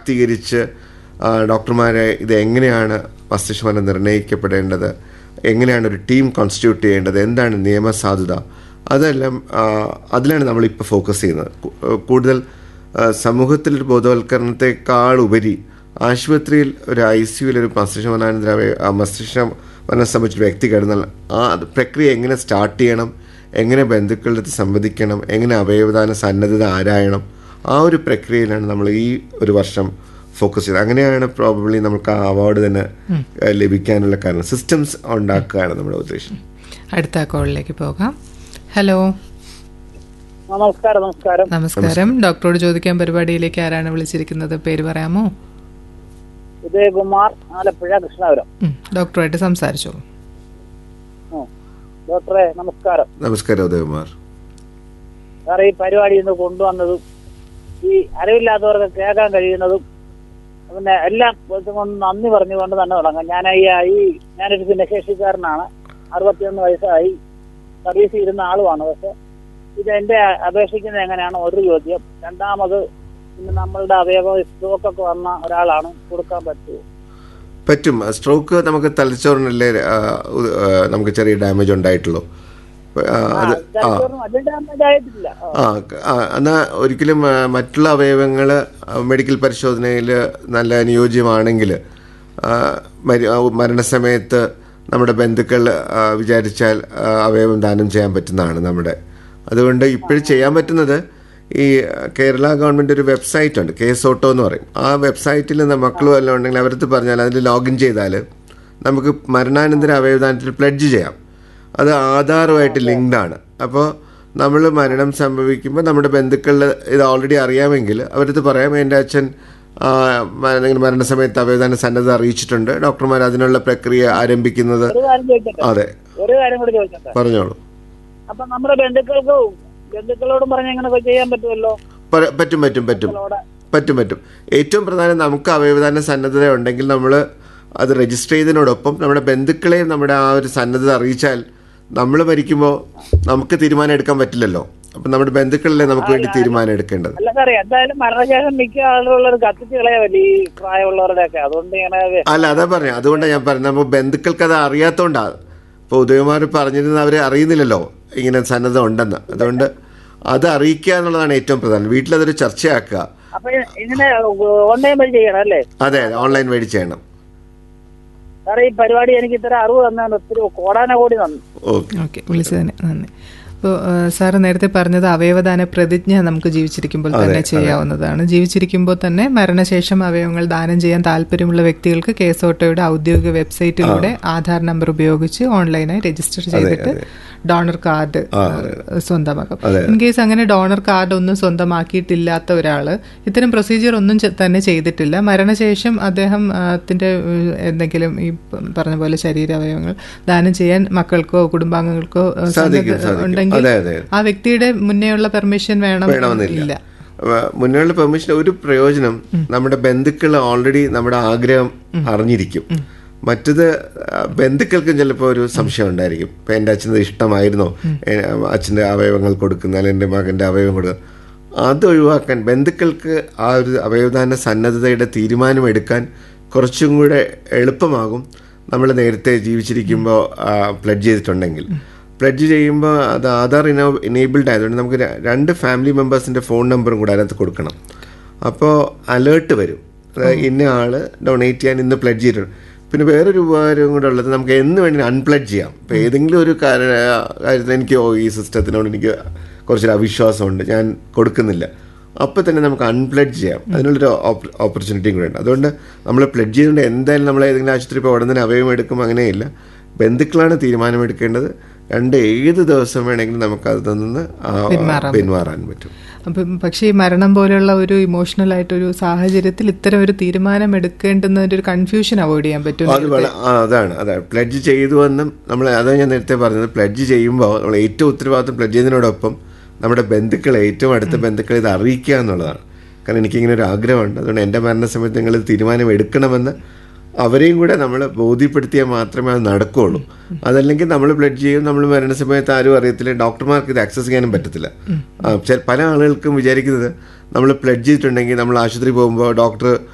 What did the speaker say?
ശാക്തീകരിച്ച് ആ, ഡോക്ടർമാരെ ഇത് എങ്ങനെയാണ് മസ്തിഷ്കമരണം നിർണ്ണയിക്കപ്പെടേണ്ടത് എങ്ങനെയാണ് ഒരു ടീം കോൺസ്റ്റിറ്റ്യൂട്ട് ചെയ്യേണ്ടത് എന്താണ് നിയമസാധുത അതെല്ലാം ആ, അതിലാണ് നമ്മളിപ്പോൾ ഫോക്കസ് ചെയ്യുന്നത് കു- കൂടുതൽ ആ, സമൂഹത്തിൽ ഒരു ബോധവൽക്കരണത്തെക്കാൾ ഉപരി ആശുപത്രിയിൽ ഒരു ഐ സിയുയിൽ ഒരു മസ്തിഷ്കമരണാനന്തര അവയ- ആ മസ്തിഷ്കമരണം സംബന്ധിച്ച ഒരു വ്യക്തി കിടന്നാൽ ആ അത് പ്രക്രിയ എങ്ങനെ സ്റ്റാർട്ട് ചെയ്യണം എങ്ങനെ ബന്ധുക്കളുടെ അടുത്ത് സംവദിക്കണം എങ്ങനെ അവയവദാന സന്നദ്ധത ആരായണം ആ ഒരു പ്രക്രിയയിലാണ് നമ്മൾ ഈ ഒരു വർഷം ഫോക്കസ് ചെയ്തത് അങ്ങനെയാണ് പ്രോബബ്ലി നമുക്ക് ആ അവാർഡ് തന്നെ ഏഹ്, ലഭിക്കാനുള്ള കാരണം സിസ്റ്റംസ് ഉണ്ടാക്കുകയാണ് നമ്മുടെ ഉദ്ദേശം അടുത്ത കോളിലേക്ക് പോകാം ഹലോ നമസ്കാരം നമസ്കാരം നമസ്കാരം ഡോക്ടറോട് ചോദിക്കാൻ പരിപാടിയിലേക്ക് ആരാണ് വിളിച്ചിരിക്കുന്നത് പേര് പറയാമോ ഉദയകുമാർ ആലപ്പുഴ കൃഷ്ണപുരം ഉം, ഡോക്ടറുമായിട്ട് സംസാരിച്ചോളൂ ഉം. ഡോക്ടറെ നമസ്കാരം നമസ്കാരം ഉദയകുമാർ സാറേ ഈ പരിപാടി ഇന്ന് കൊണ്ടുവന്നതും ഈ അറിവില്ലാത്തവർക്ക് കേൾക്കാൻ കഴിയുന്നതും പിന്നെ എല്ലാം ഇതും കൊണ്ട് നന്ദി പറഞ്ഞുകൊണ്ട് തന്നെ തുടങ്ങാം ഞാൻ ഈ ഈ ഞാനൊരു ഭിന്നശേഷിക്കാരനാണ് അറുപത്തിയൊന്ന് വയസ്സായി സർവീസ് ഇരുന്ന ആളുമാണ് പക്ഷെ ഇത് എന്റെ അപേക്ഷിക്കുന്നത് എങ്ങനെയാണ് ഒരു ചോദ്യം രണ്ടാമത് പിന്നെ നമ്മളുടെ അവയവ സ്ട്രോക്കൊക്കെ വന്ന ഒരാളാണ് കൊടുക്കാൻ പറ്റുമോ പറ്റും സ്ട്രോക്ക് നമുക്ക് തലച്ചോറിനല്ലേ ആ, ഉ- ആ, നമുക്ക് ചെറിയ ഡാമേജ് ഉണ്ടായിട്ടുള്ളൂ ആ, അത് ആ തലച്ചോറിന് വലിയ ഡാമേജ് ആയിട്ടില്ല ആ. ആ ക- ആ, എന്നാ ഒരിക്കലും ആ, മറ്റുള്ള അവയവങ്ങൾ മെഡിക്കൽ പരിശോധനയിൽ നല്ല അനുയോജ്യമാണെങ്കിൽ ആ, മരി- ആ, മരണസമയത്ത് നമ്മുടെ ബന്ധുക്കൾ ആ, വിചാരിച്ചാൽ ആ, അവയവം ദാനം ചെയ്യാൻ പറ്റുന്നതാണ് നമ്മുടെ അതുകൊണ്ട് ഇപ്പോഴും ചെയ്യാൻ പറ്റുന്നത് ഈ കേരള ഗവൺമെന്റ് ഒരു വെബ്സൈറ്റ് ഉണ്ട് കേസ് ഓട്ടോ എന്ന് പറയും ആ വെബ്സൈറ്റിൽ മക്കൾ വല്ലതും ഉണ്ടെങ്കിൽ അവരടുത്ത് പറഞ്ഞാൽ അതിൽ ലോഗിൻ ചെയ്താൽ നമുക്ക് മരണാനന്തര അവയവദാനത്തിൽ പ്ലഡ്ജ് ചെയ്യാം അത് ആധാറുമായിട്ട് ലിങ്ക്ഡ് ആണ് അപ്പോൾ നമ്മൾ മരണം സംഭവിക്കുമ്പോൾ നമ്മുടെ ബന്ധുക്കളിൽ ഇത് ഓൾറെഡി അറിയാമെങ്കിൽ അവരടുത്ത് പറയാം എൻ്റെ അച്ഛൻ ആ, മ- ഇങ്ങനെ മരണസമയത്ത് അവയവദാന സന്നദ്ധ അറിയിച്ചിട്ടുണ്ട് ഡോക്ടർമാർ അതിനുള്ള പ്രക്രിയ ആരംഭിക്കുന്നത് ഒരു കാര്യം ചോദിക്കട്ടെ അതെ ഒരു കാര്യം കൂടി ചോദിക്കട്ടെ പറഞ്ഞോളൂ അപ്പൊ നമ്മുടെ ബന്ധുക്കൾക്ക് ബന്ധുക്കളോടും പറഞ്ഞ് ഇങ്ങനെയൊക്കെ ചെയ്യാൻ പറ്റുമല്ലോ പ- പറ്റും പറ്റും പറ്റും ബന്ധുക്കളോട് പറ്റും പറ്റും ഏറ്റവും പ്രധാനം നമുക്ക് അവയവദാന സന്നദ്ധത ഉണ്ടെങ്കിൽ നമ്മൾ അത് രജിസ്റ്റർ ചെയ്തതിനോടൊപ്പം നമ്മുടെ ബന്ധുക്കളെയും നമ്മുടെ ആ ഒരു സന്നദ്ധത അറിയിച്ചാൽ നമ്മൾ മരിക്കുമ്പോൾ നമുക്ക് തീരുമാനം എടുക്കാൻ പറ്റില്ലല്ലോ അപ്പം നമ്മുടെ ബന്ധുക്കളല്ലേ നമുക്ക് വേണ്ടി തീരുമാനം എടുക്കേണ്ടത് അല്ല സാറേ എന്തായാലും മരണശേഷം മിക്ക ആളുകളുള്ളത് കത്തിച്ച് കളയാവല്ലേ ഈ പ്രായമുള്ളവരുടെ ഒക്കെ അതുകൊണ്ട് ഇങ്ങനെ അല്ല അതാ പറഞ്ഞു അതുകൊണ്ടാണ് ഞാൻ പറഞ്ഞത് അപ്പോൾ ബന്ധുക്കൾക്ക് അത് അറിയാത്തതുകൊണ്ടാണ് ഇപ്പോൾ ഉദയകുമാർ പറഞ്ഞിരുന്നത് അവരെ അറിയുന്നില്ലല്ലോ ഇങ്ങനെ സന്നദ്ധ ഉണ്ടെന്ന് അതുകൊണ്ട് അത് അറിയിക്കുക എന്നുള്ളതാണ് ഏറ്റവും പ്രധാനം വീട്ടിലതൊരു ചർച്ചയാക്കുക അപ്പൊ ഇങ്ങനെ ഓൺലൈൻ വഴി ചെയ്യണം അല്ലേ അതെ ഓൺലൈൻ വഴി ചെയ്യണം സാറേ ഈ പരിപാടി എനിക്ക് ഇത്ര അറിവ് തന്നാണ് ഒത്തിരി കോടാന കോടി നന്ദി ഓക്കെ ഓക്കെ വിളിച്ചതിന് നന്ദി അപ്പോൾ സാറ് നേരത്തെ പറഞ്ഞത് അവയവദാന പ്രതിജ്ഞ നമുക്ക് ജീവിച്ചിരിക്കുമ്പോൾ തന്നെ ചെയ്യാവുന്നതാണ് ജീവിച്ചിരിക്കുമ്പോൾ തന്നെ മരണശേഷം അവയവങ്ങൾ ദാനം ചെയ്യാൻ താല്പര്യമുള്ള വ്യക്തികൾക്ക് കേസ് ഓട്ടോയുടെ ഔദ്യോഗിക വെബ്സൈറ്റിലൂടെ ആധാർ നമ്പർ ഉപയോഗിച്ച് ഓൺലൈനായി രജിസ്റ്റർ ചെയ്തിട്ട് ഡോണർ കാർഡ് സ്വന്തമാക്കും ഇൻ കേസ് അങ്ങനെ ഡോണർ കാർഡ് ഒന്നും സ്വന്തമാക്കിയിട്ടില്ലാത്ത ഒരാള് ഇത്തരം പ്രൊസീജിയർ ഒന്നും ചെ- തന്നെ ചെയ്തിട്ടില്ല മരണശേഷം അദ്ദേഹം ആ, ത്തിന്റെ ഏഹ്, എന്തെങ്കിലും ഈ പ- പറഞ്ഞ പോലെ ശരീരാവയവങ്ങൾ ദാനം ചെയ്യാൻ മക്കൾക്കോ കുടുംബാംഗങ്ങൾക്കോ ഏഹ്, സാധിക്കും, സന്നദ്ധ സാധിക്കും. ഉണ്ടെങ്കിൽ അതെ, അതെ. ആ വ്യക്തിയുടെ മുന്നേയുള്ള പെർമിഷൻ വേണം വേണമെന്നില്ല ഇല്ല വ- മുന്നേയുള്ള പെർമിഷൻ ഒരു പ്രയോജനം നമ്മുടെ ബന്ധുക്കൾ ഓൾറെഡി നമ്മുടെ ആഗ്രഹം അറിഞ്ഞിരിക്കും മറ്റത് ആ, ബന്ധുക്കൾക്കും ചിലപ്പോൾ ഒരു സംശയം ഉണ്ടായിരിക്കും ഇപ്പൊ എൻ്റെ അച്ഛന് ഇഷ്ടമായിരുന്നോ എ- അച്ഛൻ്റെ അവയവങ്ങൾ കൊടുക്കുന്ന അല്ലെങ്കിൽ എൻ്റെ മകൻ്റെ അവയവം കൊടുക്കുക അത് ഒഴിവാക്കാൻ ബന്ധുക്കൾക്ക് ആ ഒരു അവയവദാന സന്നദ്ധതയുടെ തീരുമാനം എടുക്കാൻ കുറച്ചും കൂടെ എളുപ്പമാകും നമ്മൾ നേരത്തെ ജീവിച്ചിരിക്കുമ്പോൾ പ്ലഡ് ചെയ്തിട്ടുണ്ടെങ്കിൽ പ്ലഡ്ജ് ചെയ്യുമ്പോൾ അത് ആധാർ ഇനോ ഇനേബിൾഡ് ആയതുകൊണ്ട് നമുക്ക് ര- രണ്ട് ഫാമിലി മെമ്പേഴ്സിൻ്റെ ഫോൺ നമ്പറും കൂടെ അതിനകത്ത് കൊടുക്കണം അപ്പോൾ അലേർട്ട് വരും അതായത് ഇന്ന ആള് ഡൊണേറ്റ് ചെയ്യാൻ ഇന്ന് പ്ലഡ്ജ് ചെയ്തിട്ടുണ്ട് പിന്നെ വേറൊരു ഉപകാരവും കൂടെ ഉള്ളത് നമുക്ക് എന്ന് വേണ്ടി അൺപ്ലഡ് ചെയ്യാം ഇപ്പോൾ ഏതെങ്കിലും ഒരു കാര്യ- കാര്യത്തിൽ എനിക്ക് ഓ ഈ സിസ്റ്റത്തിനോട് എനിക്ക് കുറച്ചൊരു അവിശ്വാസമുണ്ട് ഞാൻ കൊടുക്കുന്നില്ല അപ്പോൾ തന്നെ നമുക്ക് അൺപ്ലഡ് ചെയ്യാം അതിനുള്ളൊരു ഓപ്പർച്യൂണിറ്റിയും കൂടെ ഉണ്ട് അതുകൊണ്ട് നമ്മൾ പ്ലഡ് ചെയ്തുകൊണ്ട് എന്തായാലും നമ്മൾ ഏതെങ്കിലും ആശുപത്രി ഇപ്പോൾ ഉടനെ അവയവം എടുക്കും അങ്ങനെയില്ല ബന്ധുക്കളാണ് തീരുമാനമെടുക്കേണ്ടത് രണ്ട് ഏത് ദിവസം വേണമെങ്കിലും നമുക്ക് അതിൽ നിന്ന് ആ, പിന്മാറാൻ പറ്റും അപ്പം പക്ഷേ ഈ മരണം പോലെയുള്ള ഒരു ഇമോഷണൽ ആയിട്ടൊരു സാഹചര്യത്തിൽ ഇത്തരം ഒരു തീരുമാനം എടുക്കേണ്ടുന്ന ഒരു കൺഫ്യൂഷൻ അവോയ്ഡ് ചെയ്യാൻ പറ്റും അത് വള- ആ, അതാണ് അതാണ് പ്ലഡ്ജ് ചെയ്തു എന്നും നമ്മൾ അതാണ് ഞാൻ നേരത്തെ പറഞ്ഞത് പ്ലഡ്ജ് ചെയ്യുമ്പോൾ നമ്മൾ ഏറ്റവും ഉത്തരവാദിത്വം പ്ലഡ്ജ് ചെയ്യുന്നതിനോടൊപ്പം നമ്മുടെ ബന്ധുക്കളെ ഏറ്റവും അടുത്ത ബന്ധുക്കളെ ഇത് അറിയിക്കുക എന്നുള്ളതാണ് കാരണം എനിക്കിങ്ങനെ ഒരു ആഗ്രഹമുണ്ട് അതുകൊണ്ട് എൻ്റെ മരണസമയത്ത് നിങ്ങൾ ഇത് തീരുമാനം എടുക്കണമെന്ന് അവരെയും കൂടെ നമ്മൾ ബോധ്യപ്പെടുത്തിയാൽ മാത്രമേ അത് നടക്കുകയുള്ളൂ അതല്ലെങ്കിൽ നമ്മൾ ബ്ലഡ് ചെയ്യും നമ്മൾ മരണസമയത്ത് ആരും അറിയത്തില്ല ഡോക്ടർമാർക്ക് ഇത് ആക്സസ് ചെയ്യാനും പറ്റത്തില്ല ആ, ചെ- പല ആളുകൾക്കും വിചാരിക്കുന്നത് നമ്മൾ പ്ലഡ് ചെയ്തിട്ടുണ്ടെങ്കിൽ നമ്മൾ ആശുപത്രി പോകുമ്പോൾ ഡോക്ടർ